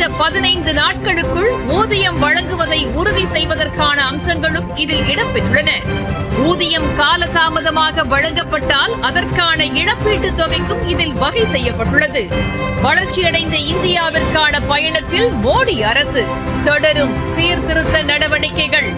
பதினைந்து நாட்களுக்குள் ஊதியம் வழங்குவதை உறுதி செய்வதற்கான அம்சங்களும் இதில் இடம்பெற்றுள்ளன ஊதியம் காலதாமதமாக வழங்கப்பட்டால் அதற்கான இழப்பீட்டுத் தொகைக்கும் இதில் வகை செய்யப்பட்டுள்ளது வளர்ச்சியடைந்த இந்தியாவிற்கான பயணத்தில் மோடி அரசு தொடரும் சீர்திருத்த நடவடிக்கைகள்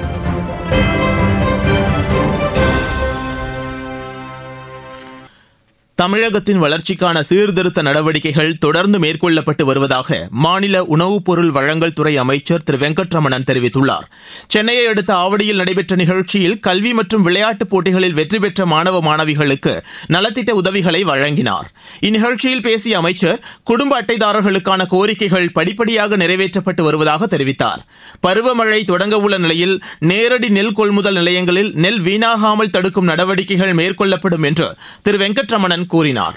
தமிழகத்தின் வளர்ச்சிக்கான சீர்திருத்த நடவடிக்கைகள் தொடர்ந்து மேற்கொள்ளப்பட்டு வருவதாக மாநில உணவுப் பொருள் வழங்கல் துறை அமைச்சர் திரு வெங்கட்ரமணன் தெரிவித்துள்ளார் சென்னையை அடுத்த ஆவடியில் நடைபெற்ற நிகழ்ச்சியில் கல்வி மற்றும் விளையாட்டுப் போட்டிகளில் வெற்றி பெற்ற மாணவ மாணவிகளுக்கு நலத்திட்ட உதவிகளை வழங்கினார் இந்நிகழ்ச்சியில் பேசிய அமைச்சர் குடும்ப அட்டைதாரர்களுக்கான கோரிக்கைகள் படிப்படியாக நிறைவேற்றப்பட்டு வருவதாக தெரிவித்தார் பருவமழை தொடங்க உள்ள நிலையில் நேரடி நெல் கொள்முதல் நிலையங்களில் நெல் வீணாகாமல் தடுக்கும் நடவடிக்கைகள் மேற்கொள்ளப்படும் என்று திரு வெங்கட்ரமணன் கூறினார்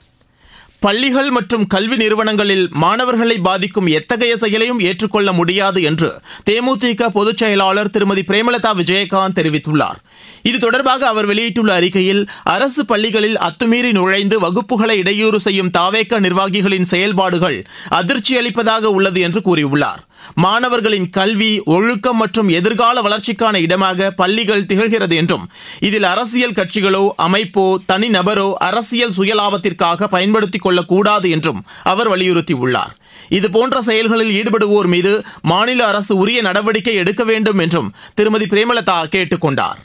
பள்ளிகள் மற்றும் கல்வி நிறுவனங்களில் மாணவர்களை பாதிக்கும் எத்தகைய செயலையும் ஏற்றுக்கொள்ள முடியாது என்று தேமுதிக பொதுச் செயலாளர் திருமதி பிரேமலதா விஜயகாந்த் தெரிவித்துள்ளார் இது தொடர்பாக அவர் வெளியிட்டுள்ள அறிக்கையில் அரசு பள்ளிகளில் அத்துமீறி நுழைந்து வகுப்புகளை இடையூறு செய்யும் தாவேக்க நிர்வாகிகளின் செயல்பாடுகள் அதிர்ச்சி அளிப்பதாக உள்ளது என்று கூறியுள்ளார் மாணவர்களின் கல்வி ஒழுக்கம் மற்றும் எதிர்கால வளர்ச்சிக்கான இடமாக பள்ளிகள் திகழ்கிறது என்றும் இதில் அரசியல் கட்சிகளோ அமைப்போ தனிநபரோ அரசியல் சுயலாபத்திற்காக பயன்படுத்திக் கொள்ளக்கூடாது என்றும் அவர் வலியுறுத்தியுள்ளார் இதுபோன்ற செயல்களில் ஈடுபடுவோர் மீது மாநில அரசு உரிய நடவடிக்கை எடுக்க வேண்டும் என்றும் திருமதி பிரேமலதா கேட்டுக் கொண்டார்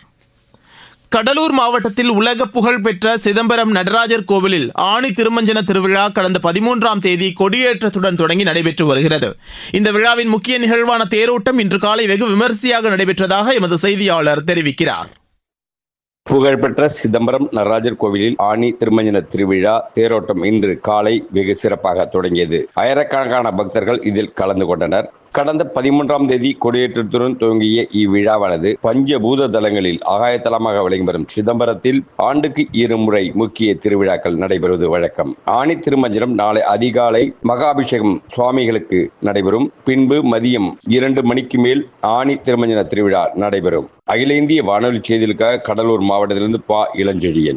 கடலூர் மாவட்டத்தில் உலக புகழ் பெற்ற சிதம்பரம் நடராஜர் கோவிலில் ஆணி திருமஞ்சன திருவிழா கடந்த பதிமூன்றாம் தேதி கொடியேற்றத்துடன் தொடங்கி நடைபெற்று வருகிறது இந்த விழாவின் முக்கிய நிகழ்வான தேரோட்டம் இன்று காலை வெகு விமரிசையாக நடைபெற்றதாக எமது செய்தியாளர் தெரிவிக்கிறார் புகழ்பெற்ற சிதம்பரம் நடராஜர் கோவிலில் ஆணி திருமஞ்சன திருவிழா தேரோட்டம் இன்று காலை வெகு சிறப்பாக தொடங்கியது ஆயிரக்கணக்கான பக்தர்கள் இதில் கலந்து கொண்டனர் கடந்த பதிமூன்றாம் தேதி கொடியேற்றத்துடன் துவங்கிய இவ்விழாவானது பஞ்சபூத தலங்களில் ஆகாயத்தலமாக விளங்கி வரும் சிதம்பரத்தில் ஆண்டுக்கு இருமுறை முக்கிய திருவிழாக்கள் நடைபெறுவது வழக்கம் ஆணி திருமஞ்சனம் நாளை அதிகாலை மகாபிஷேகம் சுவாமிகளுக்கு நடைபெறும் பின்பு மதியம் இரண்டு மணிக்கு மேல் ஆணி திருமஞ்சன திருவிழா நடைபெறும் அகில இந்திய வானொலி செய்திகளுக்காக கடலூர் மாவட்டத்திலிருந்து பா இளஞ்செழியன்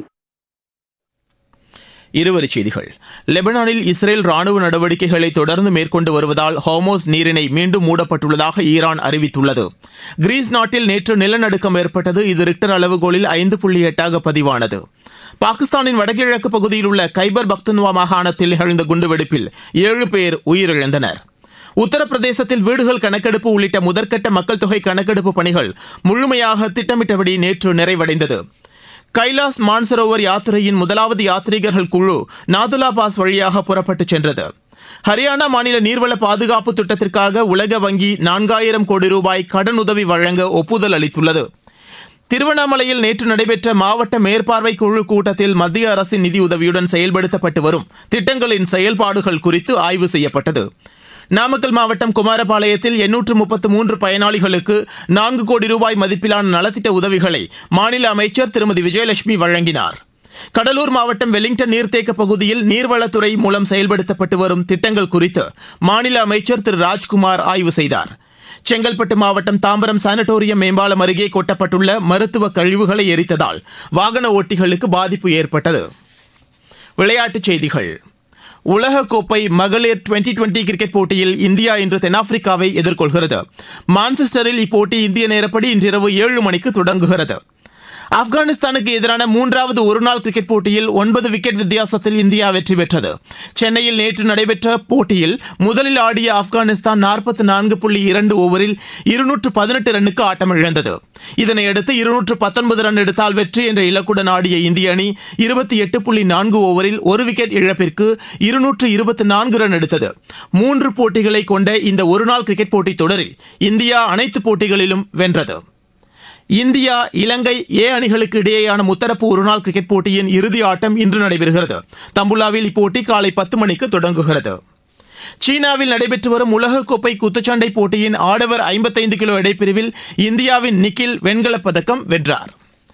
இருவரிச் செய்திகள் லெபனானில் இஸ்ரேல் ராணுவ நடவடிக்கைகளை தொடர்ந்து மேற்கொண்டு வருவதால் ஹோமோஸ் நீரிணை மீண்டும் மூடப்பட்டுள்ளதாக ஈரான் அறிவித்துள்ளது கிரீஸ் நாட்டில் நேற்று நிலநடுக்கம் ஏற்பட்டது இது ரிக்டர் அளவுகோலில் ஐந்து புள்ளி எட்டாக பதிவானது பாகிஸ்தானின் வடகிழக்கு பகுதியில் உள்ள கைபர் பக்துன்வா மாகாணத்தில் நிகழ்ந்த குண்டுவெடிப்பில் ஏழு பேர் உயிரிழந்தனர் உத்தரப்பிரதேசத்தில் வீடுகள் கணக்கெடுப்பு உள்ளிட்ட முதற்கட்ட மக்கள் தொகை கணக்கெடுப்பு பணிகள் முழுமையாக திட்டமிட்டபடி நேற்று நிறைவடைந்தது கைலாஸ் மான்சரோவர் யாத்திரையின் முதலாவது யாத்ரீகர்கள் குழு நாதுலா பாஸ் வழியாக புறப்பட்டுச் சென்றது ஹரியானா மாநில நீர்வள பாதுகாப்பு திட்டத்திற்காக உலக வங்கி நான்காயிரம் கோடி ரூபாய் கடனுதவி வழங்க ஒப்புதல் அளித்துள்ளது திருவண்ணாமலையில் நேற்று நடைபெற்ற மாவட்ட மேற்பார்வை குழு கூட்டத்தில் மத்திய அரசின் நிதியுதவியுடன் செயல்படுத்தப்பட்டு வரும் திட்டங்களின் செயல்பாடுகள் குறித்து ஆய்வு செய்யப்பட்டது நாமக்கல் மாவட்டம் குமாரபாளையத்தில் எண்ணூற்று முப்பத்து மூன்று பயனாளிகளுக்கு நான்கு கோடி ரூபாய் மதிப்பிலான நலத்திட்ட உதவிகளை மாநில அமைச்சர் திருமதி விஜயலட்சுமி வழங்கினார் கடலூர் மாவட்டம் வெலிங்டன் நீர்த்தேக்க பகுதியில் நீர்வளத்துறை மூலம் செயல்படுத்தப்பட்டு வரும் திட்டங்கள் குறித்து மாநில அமைச்சர் திரு ராஜ்குமார் ஆய்வு செய்தார் செங்கல்பட்டு மாவட்டம் தாம்பரம் சானட்டோரியம் மேம்பாலம் அருகே கொட்டப்பட்டுள்ள மருத்துவ கழிவுகளை எரித்ததால் வாகன ஓட்டிகளுக்கு பாதிப்பு ஏற்பட்டது விளையாட்டுச் செய்திகள் உலகக்கோப்பை மகளிர் டுவெண்டி டுவெண்டி கிரிக்கெட் போட்டியில் இந்தியா இன்று தென்னாப்பிரிக்காவை எதிர்கொள்கிறது மான்செஸ்டரில் இப்போட்டி இந்திய நேரப்படி இன்றிரவு ஏழு மணிக்கு தொடங்குகிறது ஆப்கானிஸ்தானுக்கு எதிரான மூன்றாவது ஒருநாள் கிரிக்கெட் போட்டியில் ஒன்பது விக்கெட் வித்தியாசத்தில் இந்தியா வெற்றி பெற்றது சென்னையில் நேற்று நடைபெற்ற போட்டியில் முதலில் ஆடிய ஆப்கானிஸ்தான் நாற்பத்தி நான்கு புள்ளி இரண்டு ஓவரில் இருநூற்று பதினெட்டு ரன்னுக்கு ஆட்டமிழந்தது இதனையடுத்து இருநூற்று பத்தொன்பது ரன் எடுத்தால் வெற்றி என்ற இலக்குடன் ஆடிய இந்திய அணி இருபத்தி எட்டு புள்ளி நான்கு ஓவரில் ஒரு விக்கெட் இழப்பிற்கு இருநூற்று இருபத்தி நான்கு ரன் எடுத்தது மூன்று போட்டிகளை கொண்ட இந்த ஒருநாள் கிரிக்கெட் போட்டித் தொடரில் இந்தியா அனைத்து போட்டிகளிலும் வென்றது இந்தியா இலங்கை ஏ அணிகளுக்கு இடையேயான முத்தரப்பு ஒருநாள் கிரிக்கெட் போட்டியின் இறுதி ஆட்டம் இன்று நடைபெறுகிறது தம்புலாவில் இப்போட்டி காலை பத்து மணிக்கு தொடங்குகிறது சீனாவில் நடைபெற்று வரும் உலகக்கோப்பை குத்துச்சண்டை போட்டியின் ஆடவர் ஐம்பத்தைந்து கிலோ எடைப்பிரிவில் இந்தியாவின் நிக்கில் வெண்கலப் பதக்கம் வென்றார்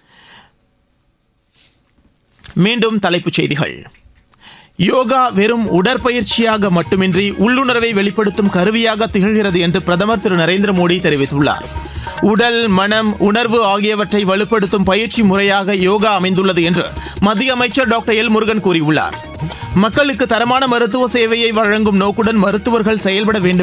மீண்டும் தலைப்புச் செய்திகள் யோகா வெறும் உடற்பயிற்சியாக மட்டுமின்றி உள்ளுணர்வை வெளிப்படுத்தும் கருவியாக திகழ்கிறது என்று பிரதமர் திரு நரேந்திர மோடி தெரிவித்துள்ளார் உடல் மனம் உணர்வு ஆகியவற்றை வலுப்படுத்தும் பயிற்சி முறையாக யோகா அமைந்துள்ளது என்று மத்திய அமைச்சர் டாக்டர் எல் முருகன் கூறியுள்ளார் மக்களுக்கு தரமான மருத்துவ சேவையை வழங்கும் நோக்குடன் மருத்துவர்கள் செயல்பட வேண்டும்